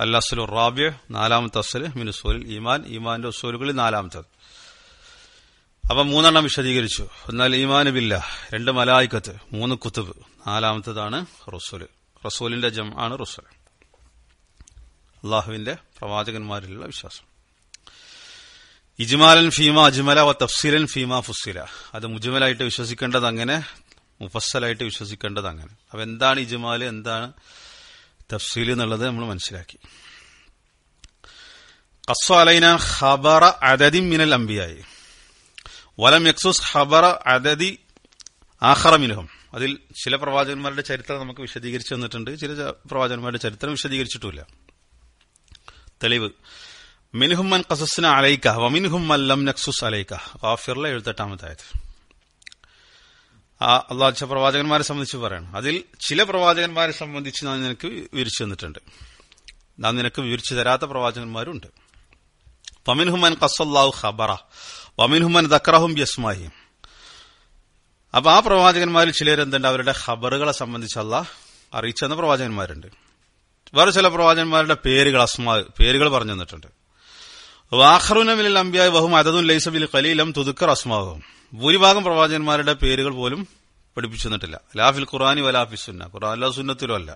അൽ അസ്ലു റാബിയ നാലാമത്തെ അസ്ല് മിൻ ഉസൂലിൽ ഈമാൻ ഈമാന്റെ ഉസൂലുകളിൽ നാലാമത്തത് അപ്പൊ മൂന്നെണ്ണം വിശദീകരിച്ചു എന്നാൽ ഈമാൻ ബില്ല രണ്ട് മലായിക്കത്ത് മൂന്ന് കുത്തുബ് നാലാമത്തതാണ് റസൂല് റസൂലിന്റെ ജം ആണ് റസൂൽ അള്ളാഹുവിന്റെ പ്രവാചകന്മാരിലുള്ള വിശ്വാസം ഇജ്മാലൻ ഫീമ അജ്മല വ തഫ്സീലൻ ഫീമ ഫുസ്സില അത് മുജ്മലായിട്ട് വിശ്വസിക്കേണ്ടത് അങ്ങനെ മുഫസ്സലായിട്ട് വിശ്വസിക്കേണ്ടത് അങ്ങനെ അപ്പൊ എന്താണ് ഇജ്മാല് എന്താണ് തഫ്സീൽ എന്നുള്ളത് നമ്മൾ മനസ്സിലാക്കി ഖസ്സ അലൈന ഖബറ അദദി മിനൽ അംബിയായി വലം യക്സുസ് ഖബറ അദദി ആഖറ മിനഹും അതിൽ ചില പ്രവാചകന്മാരുടെ ചരിത്രം നമുക്ക് വിശദീകരിച്ചു തന്നിട്ടുണ്ട് ചില ച- പ്രവാചകന്മാരുടെ ചരിത്രം വിശദീകരിച്ചിട്ടില്ല തെളിവ് മിൻഹുമ്മൻ കസസ്ന അലൈക്ക വമിൻഹുമ്മൻ ലം നക്സുസ് അലൈക്ക ഗാഫിറിലെ എഴുപത്തെട്ടാമത്തായത് ആ അള്ളാഹ് പ്രവാചകന്മാരെ സംബന്ധിച്ച് പറയണം അതിൽ ചില പ്രവാചകന്മാരെ സംബന്ധിച്ച് ഞാൻ നിനക്ക് വിവരിച്ചു തന്നിട്ടുണ്ട് നാം നിനക്ക് വിവരിച്ചു തരാത്ത പ്രവാചകന്മാരുണ്ട് വമിൻഹുമൻ കസല്ലാഹു ഖബറ വമിൻഹുമൻ ദക്രഹും യസ്മാഹിയും അപ്പൊ ആ പ്രവാചകന്മാരിൽ ചിലരെന്തുണ്ട് അവരുടെ ഖബറുകളെ സംബന്ധിച്ച് അള്ളാഹ് അറിയിച്ചെന്ന പ്രവാചകന്മാരുണ്ട് വേറെ ചില പ്രവാചകന്മാരുടെ പേരുകൾ അസ്മാ പേരുകൾ പറഞ്ഞു തന്നിട്ടുണ്ട് വാഹറുനമിൽ അമ്പിയായ വഹും അതതും ലൈസബിൽ കലീലം തുതുക്കർ അസ്മാവും ഭൂരിഭാഗം പ്രവാചകന്മാരുടെ പേരുകൾ പോലും പഠിപ്പിച്ചു തന്നിട്ടില്ല ലാഫിൽ ഖുറാനി വലാഫി സുന്ന ഖുറാൻ സുന്നത്തിലും അല്ല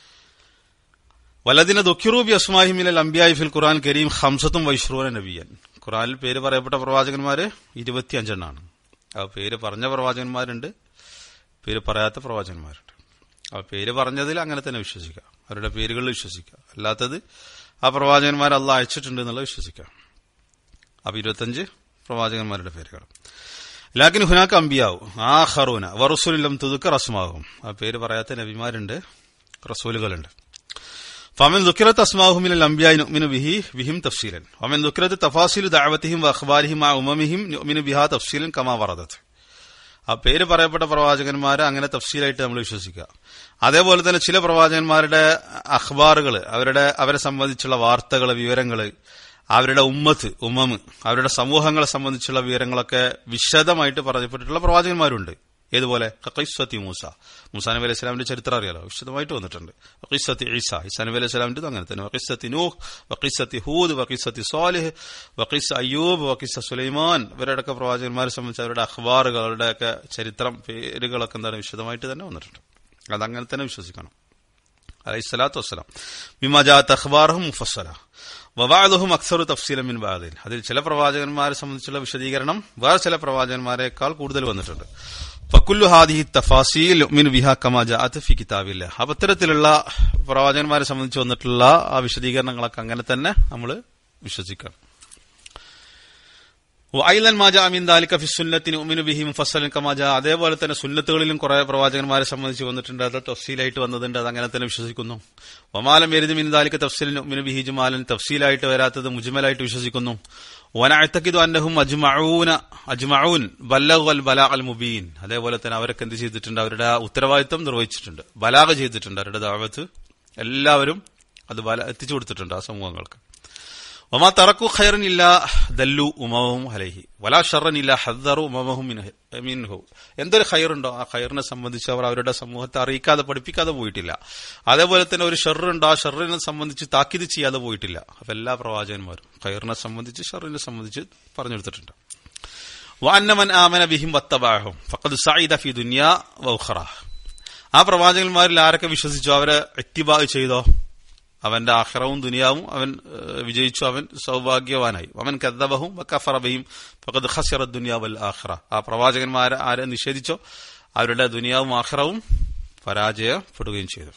വലദിന ദുഃഖിറൂബി അസ്മാഹിമിൽ അംബിയായി ഫിൽ ഖുറാൻ കരീം ഹംസത്തും വൈഷ്റൂന നബിയൻ ഖുറാനിൽ പേര് പറയപ്പെട്ട പ്രവാചകന്മാര് ഇരുപത്തിയഞ്ചെണ്ണാണ് ആ പേര് പറഞ്ഞ പ്രവാചകന്മാരുണ്ട് പേര് പറയാത്ത പ്രവാചകന്മാരുണ്ട് ആ പേര് പറഞ്ഞതിൽ അങ്ങനെ തന്നെ വിശ്വസിക്കാം അവരുടെ പേരുകളിൽ വിശ്വസിക്കാം അല്ലാത്തത് ആ പ്രവാചകന്മാർ അല്ല അയച്ചിട്ടുണ്ട് എന്നുള്ളത് വിശ്വസിക്കാം അപ്പൊ ഇരുപത്തഞ്ച് പ്രവാചകന്മാരുടെ പേരുകൾ ലാക്കിൻ ഹുനാക്ക് അമ്പിയാവും ആ ഹറൂന വറുസുലിലും തുതുക്ക റസ്മാവും ആ പേര് പറയാത്ത നബിമാരുണ്ട് റസൂലുകളുണ്ട് فمن ذكرت أسماءهم من الأنبياء نؤمن به بهم تفصيلا ومن ذكرت تفاصيل دعوتهم وأخبارهم مع أممهم نؤمن بها تفصيلا كما وردت ആ പേര് പറയപ്പെട്ട പ്രവാചകന്മാരെ അങ്ങനെ തഫ്സീലായിട്ട് നമ്മൾ വിശ്വസിക്കുക അതേപോലെ തന്നെ ചില പ്രവാചകന്മാരുടെ അഖ്ബാറുകൾ അവരുടെ അവരെ സംബന്ധിച്ചുള്ള വാർത്തകൾ വിവരങ്ങൾ അവരുടെ ഉമ്മത്ത് ഉമ്മമ് അവരുടെ സമൂഹങ്ങളെ സംബന്ധിച്ചുള്ള വിവരങ്ങളൊക്കെ വിശദമായിട്ട് പറയപ്പെട്ടിട്ടുള്ള പ്രവാചകന്മാരുണ്ട് ഏതുപോലെ ഖൈസ്വത്തി മൂസ മൂസാ നബി അലൈഹി സ്വലാമിന്റെ ചരിത്രം അറിയാലോ വിശദമായിട്ട് വന്നിട്ടുണ്ട് വഖീസത്തി ഈസ ഈസാ നബി അലൈഹി സ്വലാമിന്റെ അങ്ങനെ തന്നെ വഖീസത്തി നൂഹ് വഖീസത്തി ഹൂദ് വഖീസത്തി സ്വാലിഹ് വഖീസ അയ്യൂബ് വഖീസ സുലൈമാൻ ഇവരുടെയൊക്കെ പ്രവാചകന്മാരെ സംബന്ധിച്ച് അവരുടെ അഖ്ബാറുകൾ അവരുടെയൊക്കെ ചരിത്രം പേരുകളൊക്കെ എന്താണ് വിശദമായിട്ട് തന്നെ വന്നിട്ടുണ്ട് അതങ്ങനെ തന്നെ വിശ്വസിക്കണം അലൈഹി സ്വലാത്തു വസ്സലാം മിമജാത്ത് അഖ്ബാറും മുഫസ്സല വബാദുഹും അക്സറു തഫ്സീല മിൻ ബാദിൻ അതിൽ ചില പ്രവാചകന്മാരെ സംബന്ധിച്ചുള്ള വിശദീകരണം വേറെ ചില പ്രവാചകന്മാരെക്കാൾ കൂടുതൽ വന്നിട്ടുണ്ട് ഫക്കുല്ലു ഹാദിഹി തഫാസീൽ മിൻ ബിഹ കമാ ജാഅത്ത് ഫി കിതാബില്ല അപ്പൊ ഇത്തരത്തിലുള്ള പ്രവാചകന്മാരെ സംബന്ധിച്ച് വന്നിട്ടുള്ള ആ വിശദീകരണങ്ങളൊക്കെ അങ്ങനെ തന്നെ നമ്മൾ വിശ്വസിക്കണം വൈലൻ മാജ അമീൻ ദാലിക ഫി സുന്നത്തിന് ഉമിനു ബിഹി മുഫസ്സലൻ കമാജ അതേപോലെ തന്നെ സുന്നത്തുകളിലും കുറെ പ്രവാചകന്മാരെ സംബന്ധിച്ച് വന്നിട്ടുണ്ട് അത് തഫ്സീലായിട്ട് വന്നതുണ്ട് അത് അങ്ങനെ തന്നെ വിശ്വസിക്കുന്നു വമാലം എരുതി മിൻ ദാലിക തഫ്സീലിന് ഉമിനു ബിഹി ജുമാലൻ തഫ്സീലായിട്ട് വരാത്തത് മുജ്മലായിട്ട് വിശ്വസിക്കുന്നു വനഅത്തക്കിദു അന്നഹും അജ്മഊന അജ്മഊൻ ബല്ലഗു അൽ ബലാ അൽ മുബീൻ അതേപോലെ തന്നെ അവരൊക്കെ എന്ത് ചെയ്തിട്ടുണ്ട് അവരുടെ ആ ഉത്തരവാദിത്വം നിർവഹിച്ചിട്ടുണ്ട് ബലാഗ ചെയ്തിട്ടുണ്ട് അവരുടെ ദാവത്ത് എല്ലാവരും അത് ബല എത്തിച്ചു കൊടുത്തിട്ടുണ്ട് ആ സമൂഹങ്ങൾക്ക് വമാ തറക്കു ഖൈറൻ ഇല്ല ദല്ലു ഉമവും ഹലഹി വലാ ഷറൻ ഇല്ല ഹദ്ദറു ഉമവും മിൻഹു എന്തൊരു ഖൈറുണ്ടോ ആ ഖൈറിനെ സംബന്ധിച്ച് അവർ അവരുടെ സമൂഹത്തെ അറിയിക്കാതെ പഠിപ്പിക്കാതെ പോയിട്ടില്ല അതേപോലെ തന്നെ ഒരു ഷെറുണ്ടോ ആ ഷെറിനെ സംബന്ധിച്ച് താക്കീത് ചെയ്യാതെ പോയിട്ടില്ല അപ്പൊ എല്ലാ പ്രവാചകന്മാരും ഖൈറിനെ സംബന്ധിച്ച് ഷെറിനെ സംബന്ധിച്ച് പറഞ്ഞെടുത്തിട്ടുണ്ട് വാന്നമൻ ആമന ബിഹിം വത്തബാഹും ഫഖദ് സഈദ ഫി ദുനിയ വഖറ ആ പ്രവാചകന്മാരിൽ ആരൊക്കെ വിശ്വസിച്ചോ അവരെ എത്തിബാ ചെയ്തോ അവന്റെ ആഹ്റവും ദുനിയാവും അവൻ ഏഹ്, വിജയിച്ചു അവൻ സൗഭാഗ്യവാനായി അവൻ കദ്ദബഹും കഫറബയും ഫഖദ് ഖസിറ ദുനിയാവൽ ആഖിറ ആ പ്രവാചകന്മാരെ ആരെ നിഷേധിച്ചോ അവരുടെ ദുനിയാവും ആഹ്റവും പരാജയപ്പെടുകയും ചെയ്തു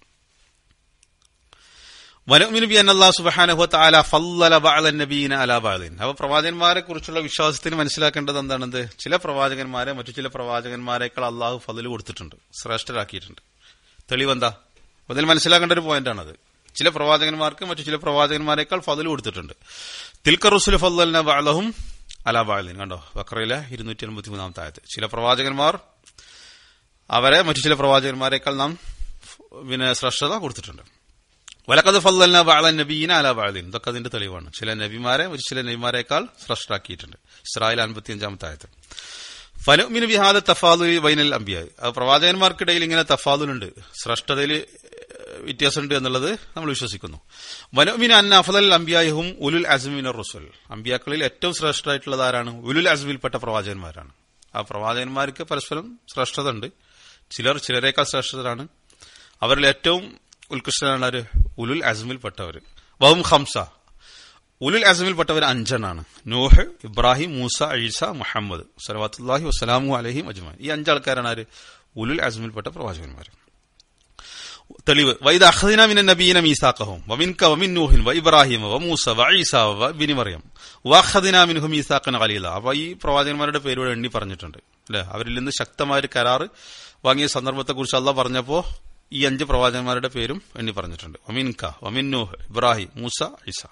വനുമിനു ബി അന്നല്ലാഹു സുബ്ഹാനഹു വതആല ഫല്ലല ബഅദ നബീന അലാ ബഅദിൻ അപ്പോൾ പ്രവാചകന്മാരെ കുറിച്ചുള്ള വിശ്വാസത്തിന് മനസ്സിലാക്കേണ്ടത് എന്താണെന്ത് ചില പ്രവാചകന്മാരെ മറ്റു ചില പ്രവാചകന്മാരെക്കാൾ അള്ളാഹു ഫضل കൊടുത്തിട്ടുണ്ട് ശ്രേഷ്ഠരാക്കിയിട്ടുണ്ട് തെളിവെന്താ അതിൽ മനസ്സിലാക്കേണ്ട ഒരു പോയിന്റാണത് ചില പ്രവാചകന്മാർക്ക് മറ്റു ചില പ്രവാചകന്മാരെക്കാൾ ഫضل കൊടുത്തിട്ടുണ്ട് തിൽക്ക റുസുൽ ഫല്ലൽന ബഅദഹും അലാ ബഅദിൻ കണ്ടോ ബക്കറയിലെ ഇരുന്നൂറ്റി എൺപത്തി മൂന്നാമത്തെ ആയത്ത് ചില പ്രവാചകന്മാർ അവരെ മറ്റു ചില പ്രവാചകന്മാരെക്കാൾ നാം പിന്നെ ശ്രേഷ്ഠത കൊടുത്തിട്ടുണ്ട് വലക്കത് ഫല്ലന ബാല നബീന അല ബാലിൻ ഇതൊക്കെ അതിന്റെ തെളിവാണ് ചില നബിമാരെ ഒരു ചില നബിമാരെക്കാൾ ശ്രേഷ്ഠരാക്കിയിട്ടുണ്ട് ഇസ്രായേൽ അൻപത്തിയഞ്ചാമത്തെ ആയത്ത് ഫനുമിന് വിഹാദ തഫാദു ബൈനൽ അമ്പിയായി അത് പ്രവാചകന്മാർക്കിടയിൽ ഇങ്ങനെ തഫാദുലുണ്ട് ശ്രേഷ്ഠതയിൽ വ്യത്യാസമുണ്ട് എന്നുള്ളത് നമ്മൾ വിശ്വസിക്കുന്നു വനമിൻ അന്ന അഫദൽ അംബിയായും ഉലുൽ അസ്മിൻ റസുൽ അംബിയാക്കളിൽ ഏറ്റവും ശ്രേഷ്ഠമായിട്ടുള്ളത് ആരാണ് ഉലുൽ അസ്മിൽപ്പെട്ട പ്രവാചകന്മാരാണ് ആ പ്രവാചകന്മാർക്ക് പരസ്പരം ശ്രേഷ്ഠത ഉണ്ട് ചിലർ ചിലരേക്കാൾ ശ്രേഷ്ഠതരാണ് അവരിൽ ഏറ്റവും ഉത്കൃഷ്ടനാണ് ആര് ഉലുൽ അസ്മിൽപ്പെട്ടവർ വഹും ഹംസ ഉലുൽ അസമിൽപ്പെട്ടവർ അഞ്ചെണ്ണാണ് നൂഹ് ഇബ്രാഹിം മൂസ ഈസ മുഹമ്മദ് സലവാത്തുല്ലാഹി വസ്സലാമു അലഹിം അജ്മാൻ ഈ അഞ്ചാൾക്കാരാണ് ആര് ഉലുൽ അസമിൽപ്പെട്ട പ്രവാചകന്മാർ തെളിവ് വൈദ അഹദിന മിന നബീന മീസാഖഹും വമിൻക വമിൻ നൂഹിൻ വ ഇബ്രാഹിം വ മൂസ വ ഈസ വ ബിനി മറിയം വഖദിന മിൻഹു മീസാഖൻ ഖലീല അപ്പൊ ഈ പ്രവാചകന്മാരുടെ പേരുകൾ എണ്ണി പറഞ്ഞിട്ടുണ്ട് അല്ലെ അവരിൽ നിന്ന് ശക്തമായ ഒരു കരാറ് വാങ്ങിയ സന്ദർഭത്തെക്കുറിച്ച് അല്ല പറഞ്ഞപ്പോ ഈ അഞ്ച് പ്രവാചകന്മാരുടെ പേരും എണ്ണി പറഞ്ഞിട്ടുണ്ട് വമിൻക വമിൻ നൂഹ് ഇബ്രാഹിം മൂസ ഈസ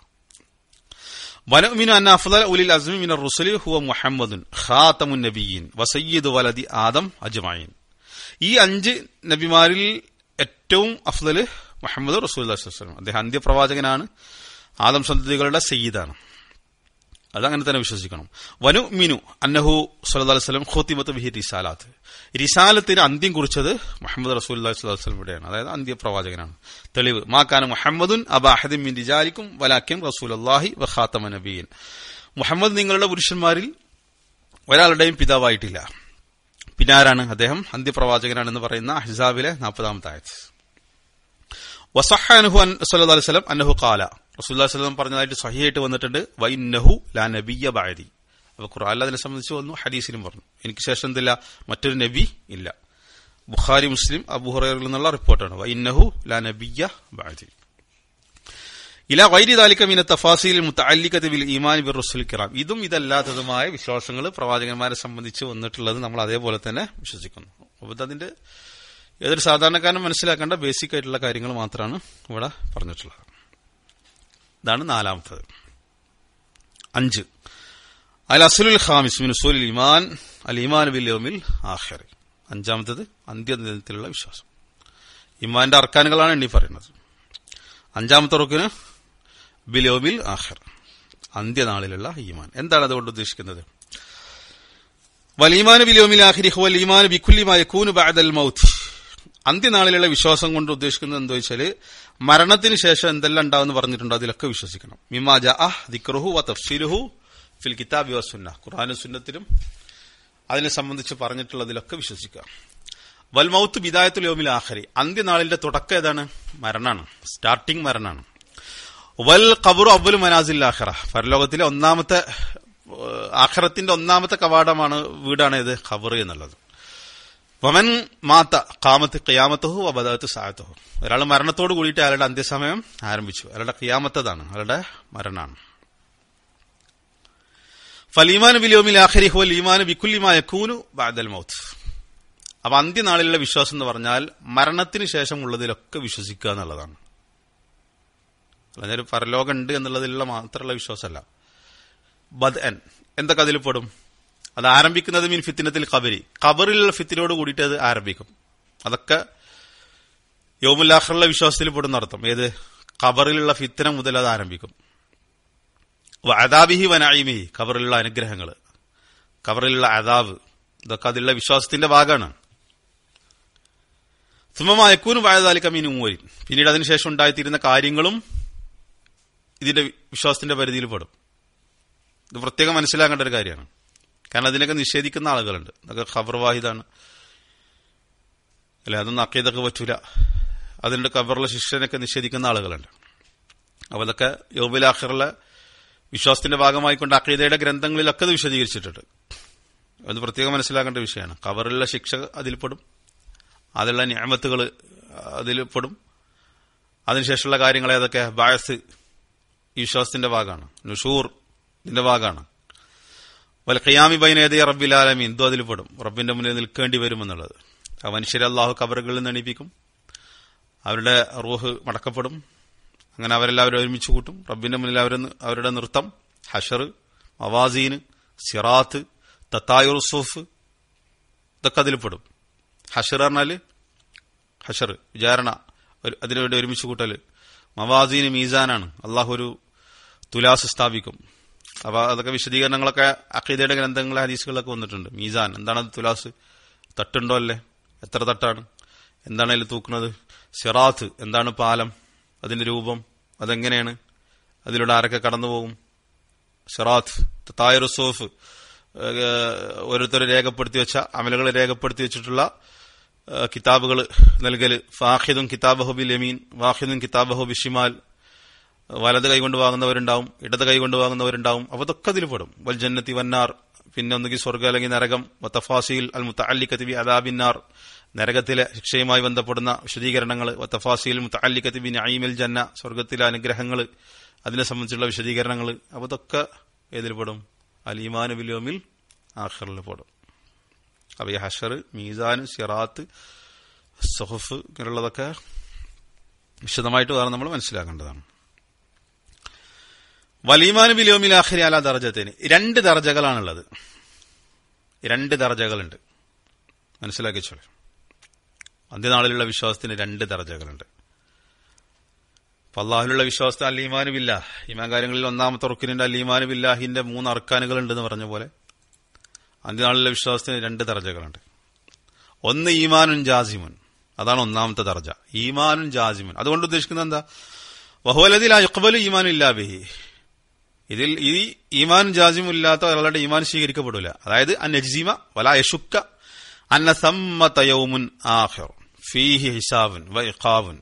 ونؤمن أن أفضل أولي العزم من الرسل هو محمد خاتم النبيين وسيد ولد آدم أجمعين ഈ അഞ്ച് നബിമാരിൽ ഏറ്റവും അഫ്ദല് മുഹമ്മദ് റസൂൽ അദ്ദേഹം അന്ത്യപ്രവാചകനാണ് ആദം സന്തതികളുടെ സയ്യിദാണ് അതങ്ങനെ തന്നെ വിശ്വസിക്കണം വനു മിനു അന്നഹു സല്ലല്ലാഹു അലൈഹി വസല്ലം ഖുതിമത്ത് ബിഹി റിസാലാത്ത് റിസാലത്തിന് അന്ത്യം കുറിച്ചത് മുഹമ്മദ് റസൂലുള്ളാഹി സ്വല്ലല്ലാഹു അലൈഹി വസല്ലമയുടെയാണ് അതായത് അന്ത്യപ്രവാചകനാണ് തെളിവ് മാക്കാന മുഹമ്മദുൻ അബാ അഹദിൻ മിൻ റിജാലിക്കും വലാക്കിൻ റസൂലുള്ളാഹി വ ഖാതമ നബിയൻ മുഹമ്മദ് നിങ്ങളുടെ പുരുഷന്മാരിൽ ഒരാളുടെയും പിതാവായിട്ടില്ല പിന്നെ ആരാണ് അദ്ദേഹം അന്ത്യപ്രവാചകനാണെന്ന് പറയുന്ന ഹിസാബിലെ നാൽപ്പതാമത്തെ ആയത് വസഹ അനുഹു സല്ലല്ലാഹു അലൈഹി വസല്ലം അന്നഹു ഖാല റസൂലുള്ളാഹി സ്വല്ലല്ലാഹു അലൈഹി വസല്ലം പറഞ്ഞതായിട്ട് സഹിയായിട്ട് വന്നിട്ടുണ്ട് വൈന്നഹു ലാ നബിയ ബഅദി അപ്പൊ ഖുർആൻ അതിനെ സംബന്ധിച്ച് വന്നു ഹദീസിലും പറഞ്ഞു എനിക്ക് ശേഷം എന്തില്ല മറ്റൊരു നബി ഇല്ല ബുഖാരി മുസ്ലിം അബുഹുറയിൽ നിന്നുള്ള റിപ്പോർട്ടാണ് വൈന്നഹു ലാ നബിയ ബഅദി ഇല വൈരി താലിക്ക മീന തഫാസീൽ മുത്തല്ലിക്കത്ത് ബിൽ ഈമാൻ ബിർ റസുൽ കിറാം ഇതും ഇതല്ലാത്തതുമായ വിശ്വാസങ്ങൾ പ്രവാചകന്മാരെ സംബന്ധിച്ച് വന്നിട്ടുള്ളത് നമ്മൾ അതേപോലെ തന്നെ വിശ്വസിക്കുന്നു അപ്പോൾ അതിന്റെ ഏതൊരു സാധാരണക്കാരനും മനസ്സിലാക്കേണ്ട ബേസിക് ആയിട്ടുള്ള കാര്യങ്ങൾ മാത്രമാണ് ഇവിടെ പറഞ്ഞിട്ടുള്ളത് ഇതാണ് നാലാമത്തത് അഞ്ച് അൽ അസുലുൽ ഖാമിസ് മിൻ ഉസൂലുൽ ഇമാൻ അൽ ഇമാൻ ബിൽ യൗമിൽ ആഖിർ അഞ്ചാമത്തത് അന്ത്യദിനത്തിലുള്ള വിശ്വാസം ഇമാന്റെ അർക്കാനുകളാണ് എണ്ണി പറയുന്നത് അഞ്ചാമത്തെ റുക്കിന് ബിലോബിൽ ആഖിർ അന്ത്യനാളിലുള്ള ഈമാൻ എന്താണ് അതുകൊണ്ട് ഉദ്ദേശിക്കുന്നത് വലീമാൻ ബിലോമിൽ ആഖിരി ഹുവൽ ഈമാൻ ബിക്കുല്ലിമായ കൂന് ബഅദൽ മൗത്ത് അന്ത്യനാളിലുള്ള വിശ്വാസം കൊണ്ട് ഉദ്ദേശിക്കുന്നത് എന്താ വെച്ചാൽ മരണത്തിന് ശേഷം എന്തെല്ലാം ഉണ്ടാവുമെന്ന് പറഞ്ഞിട്ടുണ്ടോ അതിലൊക്കെ വിശ്വസിക്കണം മിമാജ അഹ് ദിക്റുഹു വ തഫ്സീലുഹു ഫിൽ കിതാബി വസുന്ന ഖുർആാനും സുന്നത്തിലും അതിനെ സംബന്ധിച്ച് പറഞ്ഞിട്ടുള്ളതിലൊക്കെ വിശ്വസിക്കുക വൽ മൗത്ത് ബിദായത്തുൽ യോമിൽ ആഖരി അന്ത്യനാളിന്റെ തുടക്കം ഏതാണ് മരണാണ് സ്റ്റാർട്ടിംഗ് മരണാണ് വൽ ഖബറു അവൽ മനാസിൽ ആഖറ പരലോകത്തിലെ ഒന്നാമത്തെ ആഖറത്തിന്റെ ഒന്നാമത്തെ കവാടമാണ് വീടാണ് ഇത് ഖബർ എന്നുള്ളത് വമൻ മാത്ത കാമത്ത് ഖിയാമത്തഹു അബദാത്ത് സായത്തഹു ഒരാൾ മരണത്തോട് കൂടിയിട്ട് അയാളുടെ അന്ത്യസമയം ആരംഭിച്ചു അയാളുടെ ഖിയാമത്തതാണ് അയാളുടെ മരണാണ് ഫലീമാൻ ബിലോമിൽ ആഖരി ഹുവൽ ഈമാൻ ബിക്കുല്ലിമായ കൂനു ബാദൽ മൗത്ത് അപ്പൊ അന്ത്യനാളിലുള്ള വിശ്വാസം എന്ന് പറഞ്ഞാൽ മരണത്തിന് ശേഷം ഉള്ളതിലൊക്കെ വിശ്വസിക്കുക എന്നുള്ളതാണ് അല്ലാതെ പരലോകം ഉണ്ട് എന്നുള്ളതിലുള്ള മാത്രമുള്ള വിശ്വാസമല്ല ബദ് എൻ എന്തൊക്കെ അതിൽ പെടും അത് ആരംഭിക്കുന്നത് മീൻ ഫിത്തിനത്തിൽ കബരി കബറിലുള്ള ഫിത്തിനോട് കൂടിയിട്ട് അത് ആരംഭിക്കും അതൊക്കെ യോമുല്ലാഹറുള്ള വിശ്വാസത്തിൽ പെടുന്ന അർത്ഥം ഏത് കബറിലുള്ള ഫിത്തിന മുതൽ അത് ആരംഭിക്കും അദാബിഹി വനായിമിഹി കബറിലുള്ള അനുഗ്രഹങ്ങൾ കബറിലുള്ള അദാബ് ഇതൊക്കെ അതിലുള്ള വിശ്വാസത്തിന്റെ ഭാഗമാണ് സുമമായക്കൂനും വായതാലിക്ക മീനും മൂരിൻ പിന്നീട് അതിനുശേഷം ഉണ്ടായിത്തീരുന്ന കാര്യങ്ങളും ഇതിന്റെ വിശ്വാസത്തിന്റെ പരിധിയിൽ പെടും ഇത് പ്രത്യേകം മനസ്സിലാക്കേണ്ട ഒരു കാര്യമാണ് കാരണം അതിനൊക്കെ നിഷേധിക്കുന്ന ആളുകളുണ്ട് അതൊക്കെ ഖബർ വാഹിദാണ് അല്ലെ അതൊന്നും അക്കീതൊക്കെ പറ്റൂല അതിന്റെ ഖബറിലെ ശിക്ഷനൊക്കെ നിഷേധിക്കുന്ന ആളുകളുണ്ട് അപ്പൊ അതൊക്കെ യോബിലാഖറിലെ വിശ്വാസത്തിന്റെ ഭാഗമായിക്കൊണ്ട് അക്കീതയുടെ ഗ്രന്ഥങ്ങളിലൊക്കെ അത് വിശദീകരിച്ചിട്ടുണ്ട് അത് പ്രത്യേകം മനസ്സിലാക്കേണ്ട വിഷയമാണ് ഖബറിലുള്ള ശിക്ഷ അതിൽപ്പെടും അതിലുള്ള ഞാമത്തുകൾ അതിൽപ്പെടും അതിനുശേഷമുള്ള കാര്യങ്ങൾ ഏതൊക്കെ ബായസ് ഈ വിശ്വാസത്തിന്റെ ഭാഗമാണ് നുഷൂർ ഇതിന്റെ ഭാഗമാണ് വൽ ഖിയാമി ബൈനേദി റബ്ബിലാലമീൻ എന്തോ അതിൽ പെടും റബ്ബിന്റെ മുന്നിൽ നിൽക്കേണ്ടി വരുമെന്നുള്ളത് ആ മനുഷ്യരെ അള്ളാഹു കബറുകളിൽ നിന്ന് എണീപ്പിക്കും അവരുടെ റൂഹ് മടക്കപ്പെടും അങ്ങനെ അവരെല്ലാവരും ഒരുമിച്ച് കൂട്ടും റബ്ബിന്റെ മുന്നിൽ അവർ അവരുടെ നൃത്തം ഹഷർ മവാസീന് സിറാത്ത് തത്തായുർ സൂഫ് ഇതൊക്കെ അതിൽ പെടും ഹഷർ പറഞ്ഞാല് ഹഷർ വിചാരണ അതിനുവേണ്ടി ഒരുമിച്ച് കൂട്ടല് മവാസീന് മീസാനാണ് അള്ളാഹു ഒരു തുലാസ് സ്ഥാപിക്കും അപ്പൊ അതൊക്കെ വിശദീകരണങ്ങളൊക്കെ അഖീദയുടെ ഗ്രന്ഥങ്ങളെ ഹദീസുകളൊക്കെ വന്നിട്ടുണ്ട് മീസാൻ എന്താണ് അത് തുലാസ് തട്ടുണ്ടോ അല്ലേ എത്ര തട്ടാണ് എന്താണ് അതിൽ തൂക്കുന്നത് സിറാത്ത് എന്താണ് പാലം അതിന്റെ രൂപം അതെങ്ങനെയാണ് അതിലൂടെ ആരൊക്കെ കടന്നു പോകും സിറാത്ത് തായർ സോഫ് ഓരോരുത്തർ രേഖപ്പെടുത്തി വെച്ച അമലുകൾ രേഖപ്പെടുത്തി വെച്ചിട്ടുള്ള കിതാബുകൾ നൽകൽ ഫാഹിദും കിതാബഹു ബിൽ യമീൻ വാഹിദും കിതാബഹു ബിഷിമാൽ വലത് കൈകൊണ്ട് വാങ്ങുന്നവരുണ്ടാവും ഇടത് കൈകൊണ്ട് വാങ്ങുന്നവരുണ്ടാവും അപ്പൊ അതൊക്കെ അതിൽ പെടും വൽ ജന്നത്തി വന്നാർ പിന്നെ ഒന്നുകിൽ സ്വർഗ അല്ലെങ്കിൽ നരകം വത്തഫാസിൽ അൽ മുത്തഅല്ലിക്കത്തി അദാബിന്നാർ നരകത്തിലെ ശിക്ഷയുമായി ബന്ധപ്പെടുന്ന വിശദീകരണങ്ങൾ വത്തഫാസിൽ മുത്തഅല്ലിക്കത്തി ബി നഈമിൽ ജന്ന സ്വർഗത്തിലെ അനുഗ്രഹങ്ങൾ അതിനെ സംബന്ധിച്ചുള്ള വിശദീകരണങ്ങൾ അപ്പൊ ഇതൊക്കെ ഏതിൽ പെടും അലീമാൻ ബിലോമിൽ ആഖറിൽ പെടും അപ്പൊ ഈ ഹഷർ മീസാൻ സിറാത്ത് സൊഹഫ് ഇങ്ങനെയുള്ളതൊക്കെ വിശദമായിട്ട് വേറെ നമ്മൾ മനസ്സിലാക്കേണ്ടതാണ് വലീമാൻ ബിലോമിൽ ആഖിരി അല ദർജത്തിന് രണ്ട് ദർജകളാണുള്ളത് രണ്ട് ദർജകളുണ്ട് മനസ്സിലാക്കിച്ചോളൂ അന്ത്യനാളിലുള്ള വിശ്വാസത്തിന് രണ്ട് ദർജകളുണ്ട് അപ്പൊ അള്ളാഹുലുള്ള വിശ്വാസത്തെ അല്ലീമാനുബില്ല ഈമാൻ കാര്യങ്ങളിൽ ഒന്നാമത്തെ റുക്കിനിന്റെ അല്ലീമാനുബില്ലാഹിന്റെ മൂന്ന് അർക്കാനുകൾ ഉണ്ടെന്ന് പറഞ്ഞ പോലെ അന്ത്യനാളിലെ വിശ്വാസത്തിന് രണ്ട് ദർജകളുണ്ട് ഒന്ന് ഈമാനുൻ ജാസിമുൻ അതാണ് ഒന്നാമത്തെ ദർജ ഈമാനുൻ ജാസിമുൻ അതുകൊണ്ട് ഉദ്ദേശിക്കുന്നത് എന്താ വഹുവലതിൽ അക്ബലു ഈമാൻ ഇല്ലാബിഹി ഇതിൽ ഈ ഈമാൻ ജാസിമും ഇല്ലാത്ത ഒരാളുടെ ഈമാൻ സ്വീകരിക്കപ്പെടില്ല അതായത് അൻ നജ്സീമ വല യഷുക്ക അന്ന സമ്മതയൗമുൻ ആഖിർ ഫീഹി ഹിസാബുൻ വ ഇഖാബുൻ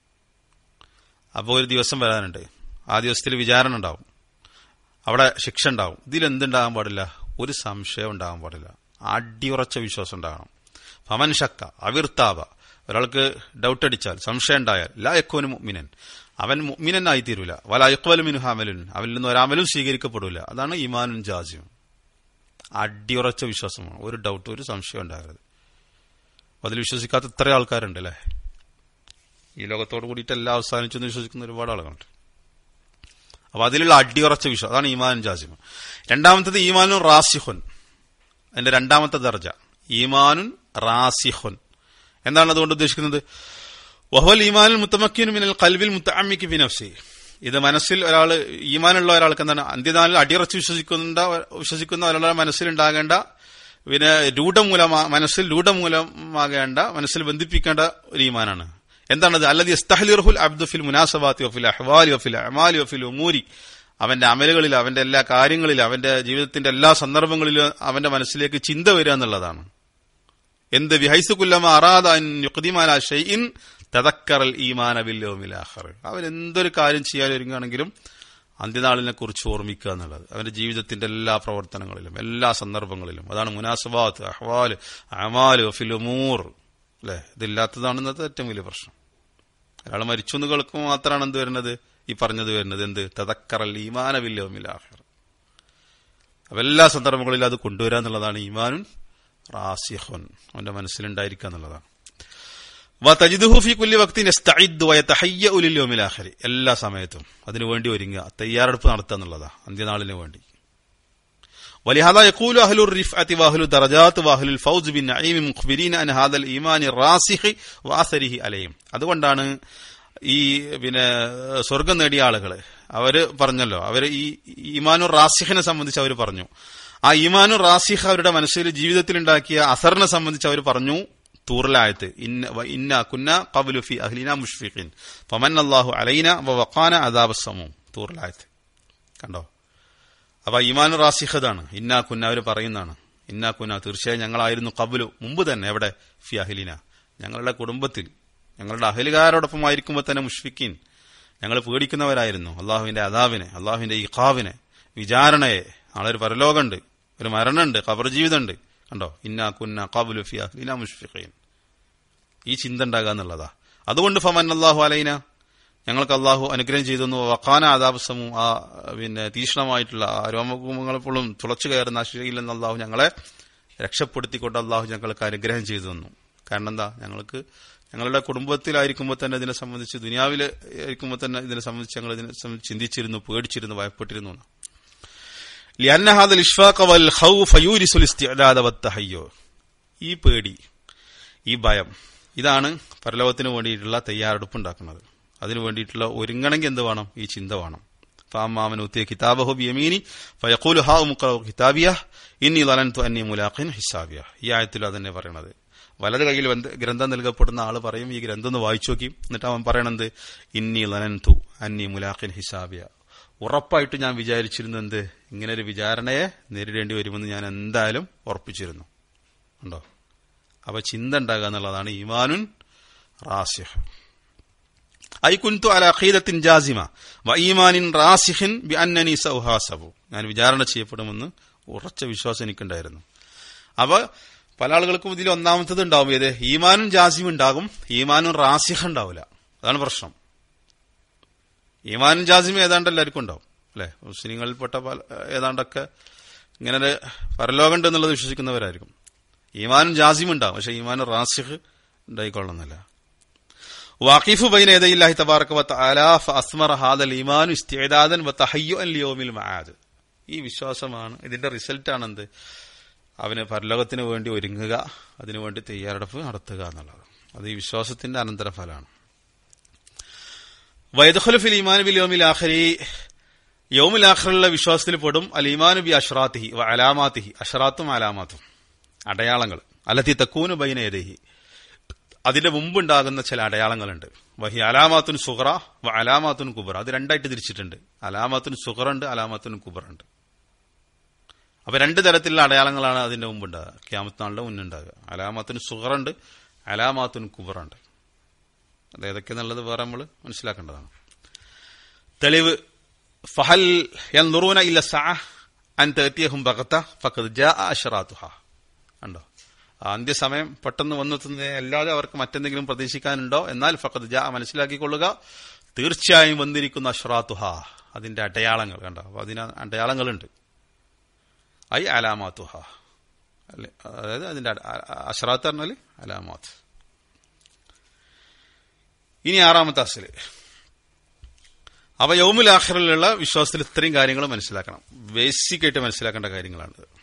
അപ്പോൾ ഒരു ദിവസം വരാനുണ്ട് ആ ദിവസത്തിൽ വിചാരണ ഉണ്ടാവും അവിടെ ശിക്ഷ ഉണ്ടാവും ഇതിൽ എന്തുണ്ടാകാൻ പാടില്ല ഒരു സംശയം ഉണ്ടാകാൻ പാടില്ല അടിയുറച്ച വിശ്വാസം ഉണ്ടാകണം ഫമൻ ഷക്ക അവിർത്താവ ഒരാൾക്ക് ഡൗട്ട് അടിച്ചാൽ സംശയം ഉണ്ടായാൽ ലാ യക്കോന് മുഅ്മിനൻ അവൻ മുഅ്മിനനായി തീരൂല വല യക്വലു മിൻഹു അമലുൻ അവനിൽ നിന്ന് ഒരാമലും സ്വീകരിക്കപ്പെടില്ല അതാണ് ഈമാനും ജാസിയും അടിയുറച്ച വിശ്വാസമാണ് ഒരു ഡൗട്ട് ഒരു സംശയം ഉണ്ടാകരുത് അതിൽ വിശ്വസിക്കാത്ത ഇത്ര ആൾക്കാരുണ്ട് അല്ലേ ഈ ലോകത്തോട് കൂടിയിട്ട് എല്ലാം അവസാനിച്ചു എന്ന് വിശ്വസിക്കുന്ന ഒരുപാട് ആളുകളുണ്ട് അപ്പൊ അതിലുള്ള അടിയുറച്ച വിശ്വാസം അതാണ് ഈമാൻ ജാസിമ രണ്ടാമത്തത് ഈമാനുൻ റാസിഹുൻ അതിന്റെ രണ്ടാമത്തെ ദർജ ഈമാനുൻ റാസിഹുൻ എന്താണ് അതുകൊണ്ട് ഉദ്ദേശിക്കുന്നത് വഹുവൽ ഈമാനുൽ മുത്തമക്കിനു മിനൽ കൽവിൽ മുത്തഅമ്മിക്ക് ഫിനഫ്സി ഇത് മനസ്സിൽ ഒരാൾ ഈമാനുള്ള ഒരാൾക്ക് എന്താണ് അന്ത്യനാളിൽ അടിയുറച്ച് വിശ്വസിക്കുന്ന വിശ്വസിക്കുന്ന ഒരാളുടെ മനസ്സിലുണ്ടാകേണ്ട പിന്നെ രൂഢമൂലമാ മനസ്സിൽ രൂഢമൂലമാകേണ്ട മനസ്സിൽ ബന്ധിപ്പിക്കേണ്ട ഒരു ഈമാനാണ് എന്താണത് അല്ലത് ഇസ്തഹലിർഹുൽ അബ്ദുഫിൽ മുനാസബാത്തി വഫിൽ അഹ്വാലി വഫിൽ അമാലി വഫിൽ ഉമൂരി അവന്റെ അമലുകളിൽ അവന്റെ എല്ലാ കാര്യങ്ങളിലും അവന്റെ ജീവിതത്തിന്റെ എല്ലാ സന്ദർഭങ്ങളിലും അവന്റെ മനസ്സിലേക്ക് ചിന്ത വരിക എന്നുള്ളതാണ് എന്ത് വിഹൈസുക്കുല്ലമ അറാദ യുക്തിമാല ഷെയ്ഇൻ തതക്കറൽ ഈമാന ബില്ലോമിലാഹർ അവൻ എന്തൊരു കാര്യം ചെയ്യാൻ ഒരുങ്ങുകയാണെങ്കിലും അന്ത്യനാളിനെ കുറിച്ച് ഓർമ്മിക്കുക എന്നുള്ളത് അവന്റെ ജീവിതത്തിന്റെ എല്ലാ പ്രവർത്തനങ്ങളിലും എല്ലാ സന്ദർഭങ്ങളിലും അതാണ് മുനാസബാത്ത് അഹ്വാല് അമാല് ഫിലുമൂർ അല്ലെ ഇതില്ലാത്തതാണ് ഇന്നത്തെ ഏറ്റവും വലിയ പ്രശ്നം ഒരാൾ മരിച്ചു എന്ന് കേൾക്കുമ്പോൾ മാത്രമാണ് എന്ത് വരുന്നത് ഈ പറഞ്ഞത് വരുന്നത് എന്ത് തതക്കറൽ ഈമാന ബില്ലോമിലാഹർ അപ്പൊ എല്ലാ സന്ദർഭങ്ങളിലും അത് കൊണ്ടുവരിക എന്നുള്ളതാണ് ഈമാനുൻ റാസിഹുൻ അവന്റെ മനസ്സിലുണ്ടായിരിക്കുക എന്നുള്ളതാണ് വതജിദുഹു കുല്ലി വക്തിൻ യസ്തഇദ് വയതഹയ്യഉ ലിൽ ആഖിരി എല്ലാ സമയത്തും അതിനുവേണ്ടി ഒരുങ്ങുക തയ്യാറെടുപ്പ് നടത്തുക എന്നുള്ളതാ അന്ത്യനാളിന് വേണ്ടി ولهذا يقول أهل الرفعة وأهل الدرجات وأهل الفوز بالنعيم مخبرين عن هذا الإيمان الراسخ وأثره عليهم അതുകൊണ്ടാണ് ഈ പിന്നെ സ്വർഗം നേടിയ ആളുകള് അവര് പറഞ്ഞല്ലോ അവര് ഈ ഈമാനു റാസിഖിനെ സംബന്ധിച്ച് അവർ പറഞ്ഞു ആ ഈമാനു റാസിഖ് അവരുടെ മനസ്സിൽ ജീവിതത്തിൽ ഉണ്ടാക്കിയ അസറിനെ സംബന്ധിച്ച് അവർ പറഞ്ഞു തൂറിലായത്ത് ഇന്ന കുന്ന കബുലു ഫി അഹ്ലിന മുഷ്ഫിഖിൻ ഫമൻ അള്ളാഹു അലൈന വഖാന അദാബസമു തൂറിലായത്ത് കണ്ടോ അപ്പൊ ഈമാൻ റാസിഖതാണ് ഇന്നാ കുന്ന അവർ പറയുന്നതാണ് ഇന്നാ കുന്ന തീർച്ചയായും ഞങ്ങളായിരുന്നു കബുലു മുമ്പ് തന്നെ എവിടെ ഫി അഹ്ലിന ഞങ്ങളുടെ കുടുംബത്തിൽ ഞങ്ങളുടെ അഹലുകാരോടൊപ്പം ആയിരിക്കുമ്പോൾ തന്നെ മുഷ്ഫിഖീൻ ഞങ്ങൾ പേടിക്കുന്നവരായിരുന്നു അള്ളാഹുവിന്റെ അദാവിനെ അള്ളാഹുവിന്റെ ഇഖാവിനെ വിചാരണയെ നാളെ ഒരു പരലോകമുണ്ട് ഒരു മരണമുണ്ട് കബർ ജീവിതമുണ്ട് കണ്ടോ ഇന്നാ കുന്ന കാബുലു ഫി അഹ്ലിന മുഷ്ഫിഖീൻ ഈ ചിന്ത ഉണ്ടാകുക എന്നുള്ളതാ അതുകൊണ്ട് ഫമൻ അള്ളാഹു അലൈന ഞങ്ങൾക്ക് അള്ളാഹു അനുഗ്രഹം ചെയ്തു വക്കാന ആദാബസമും ആ പിന്നെ തീക്ഷ്ണമായിട്ടുള്ള ആ രോമകുമങ്ങളെപ്പോഴും തുളച്ചു കയറുന്ന ആ ശിലയിൽ നിന്ന് അള്ളാഹു ഞങ്ങളെ രക്ഷപ്പെടുത്തിക്കൊണ്ട് അള്ളാഹു ഞങ്ങൾക്ക് അനുഗ്രഹം ചെയ്തു തന്നു കാരണം എന്താ ഞങ്ങൾക്ക് ഞങ്ങളുടെ കുടുംബത്തിലായിരിക്കുമ്പോൾ തന്നെ ഇതിനെ സംബന്ധിച്ച് ദുനിയാവിൽ ആയിരിക്കുമ്പോൾ തന്നെ ഇതിനെ സംബന്ധിച്ച് ഞങ്ങൾ ഇതിനെ സംബന്ധിച്ച് ചിന്തിച്ചിരുന്നു പേടിച്ചിരുന്നു ഭയപ്പെട്ടിരുന്നു ലിയന്ന ഹാദൽ ഇഷ്ഫാഖ വൽ ഖൗഫ് യൂരിസുൽ ഇസ്തിഅദാദ വത്തഹയ്യോ ഈ പേടി ഈ ഭയം ഇതാണ് പരലോകത്തിന് വേണ്ടിയിട്ടുള്ള തയ്യാറെടുപ്പ് ഉണ്ടാക്കുന്നത് അതിനു വേണ്ടിയിട്ടുള്ള ഒരുങ്ങണമെങ്കിൽ എന്ത് വേണം ഈ ചിന്ത വേണം ഫാമാമൻ ഉത്തിയ കിതാബഹു ബിയമീനി ഫയഖൂലു ഹാ മുഖറു കിതാബിയ ഇന്നി ലലൻതു അന്നി മുലാഖിൻ ഹിസാബിയ ഈ ആയത്തിൽ അതന്നെ പറയണത് വലത് കയ്യിൽ വന്ന് ഗ്രന്ഥം നൽകപ്പെടുന്ന ആള് പറയും ഈ ഗ്രന്ഥം ഒന്ന് വായിച്ചു നോക്കി എന്നിട്ട് അവൻ പറയണത് ഇന്നി ലനന്തു അന്നി മുലാഖിൻ ഹിസാബിയ ഉറപ്പായിട്ട് ഞാൻ വിചാരിച്ചിരുന്നു എന്ത് ഇങ്ങനെ ഒരു വിചാരണയെ നേരിടേണ്ടി വരുമെന്ന് ഞാൻ എന്തായാലും ഉറപ്പിച്ചിരുന്നു ഉണ്ടോ അപ്പൊ ചിന്ത ഉണ്ടാകുക എന്നുള്ളതാണ് ഈമാനുൻ റാസിഹ് ഐ കുന്തു അല അഖീദത്തിൻ ജാസിമ വ ഈമാനിൻ റാസിഹിൻ ബി അന്നനി സൗഹാസബു ഞാൻ വിചാരണ ചെയ്യപ്പെടുമെന്ന് ഉറച്ച വിശ്വാസം എനിക്കുണ്ടായിരുന്നു അപ്പൊ പല ആളുകൾക്കും ഇതിൽ ഒന്നാമത്തത് ഉണ്ടാവും ഏത് ഈമാനും ജാസിം ഉണ്ടാകും ഈമാനും റാസിഹ് ഉണ്ടാവില്ല അതാണ് പ്രശ്നം ഈമാനും ജാസിം ഏതാണ്ട് എല്ലാവർക്കും ഉണ്ടാവും അല്ലെ മുസ്ലിങ്ങളിൽപ്പെട്ട പല ഏതാണ്ടൊക്കെ ഇങ്ങനെ ഒരു പരലോകമുണ്ട് എന്നുള്ളത് വിശ്വസിക്കുന്നവരായിരിക്കും ഈമാനും ജാസിം ഉണ്ടാവും പക്ഷെ ഈമാനും റാസിഹ് ഉണ്ടായിക്കൊള്ളുന്നില്ല വാഖിഫു ബൈന യദയില്ലാഹി തബാറക വ തആല ഫഅസ്മറ ഹാദൽ ഈമാനു ഇസ്തിഅദാദൻ വ തഹയ്യുഅൻ ലിയൗമിൽ മആദ് ഈ വിശ്വാസമാണ് ഇതിന്റെ റിസൾട്ട് ആണ് എന്ത് അവന് പരലോകത്തിന് വേണ്ടി ഒരുങ്ങുക അതിനുവേണ്ടി തയ്യാറെടുപ്പ് നടത്തുക എന്നുള്ളത് അത് ഈ വിശ്വാസത്തിന്റെ അനന്തരഫലമാണ് വൈദഖുലുഫിൽ ഈമാൻ ബിൽ യോമിൽ ആഖരി യോമിൽ ആഖറിലുള്ള വിശ്വാസത്തിൽ പെടും അൽ ഈമാനു ബി അഷ്റാത്തിഹി വ അലാമാത്തിഹി അഷ്റാത്തും അലാമാത്തും അടയാളങ്ങൾ അല്ലത്തി തക്കൂന് ബൈന യദൈഹി അതിന്റെ മുമ്പുണ്ടാകുന്ന ചില അടയാളങ്ങളുണ്ട് വഹി അലാമാത്തുൻ സുഹറ വ അലാമാത്തുൻ കുബറ അത് രണ്ടായിട്ട് തിരിച്ചിട്ടുണ്ട് അലാമാത്തുൻ സുഹറുണ്ട് അലാമാത്തുൻ കുബറുണ്ട് അപ്പൊ രണ്ട് തരത്തിലുള്ള അടയാളങ്ങളാണ് അതിന്റെ മുമ്പുണ്ടാകുക ക്യാമത്ത് നാളിന്റെ മുന്നുണ്ടാകുക അലാമാത്തുൻ സുഹറുണ്ട് അലാമാത്തുൻ കുബറുണ്ട് അത് ഏതൊക്കെയെന്നുള്ളത് വേറെ നമ്മൾ മനസ്സിലാക്കേണ്ടതാണ് തെളിവ് ഫഹൽ യൻദുറൂന ഇല്ല സഅ അൻ തഅതിയഹും ബഗത ഫഖദ് ജാഅ അശ്റാത്തുഹ ഉണ്ടോ അന്ത്യസമയം പെട്ടെന്ന് വന്നെത്തുന്നതിനെ അല്ലാതെ അവർക്ക് മറ്റെന്തെങ്കിലും പ്രതീക്ഷിക്കാനുണ്ടോ എന്നാൽ ഫഖദ് ജാ മനസ്സിലാക്കിക്കൊള്ളുക തീർച്ചയായും വന്നിരിക്കുന്ന അഷ്റാത്തുഹ അതിന്റെ അടയാളങ്ങൾ കണ്ടോ അപ്പൊ അതിന് അടയാളങ്ങളുണ്ട് ഐ അലാമാത്തുഹ അല്ലെ അതായത് അതിന്റെ അഷ്റാത്ത് പറഞ്ഞാല് അലാമാത്ത് ഇനി ആറാമത്തെ അസല് അവ യൗമുൽ ആഖിറിലുള്ള വിശ്വാസത്തിൽ ഇത്രയും കാര്യങ്ങൾ മനസ്സിലാക്കണം ബേസിക് ആയിട്ട് മനസ്സിലാക്കേണ്ട കാര്യങ്ങളാണ്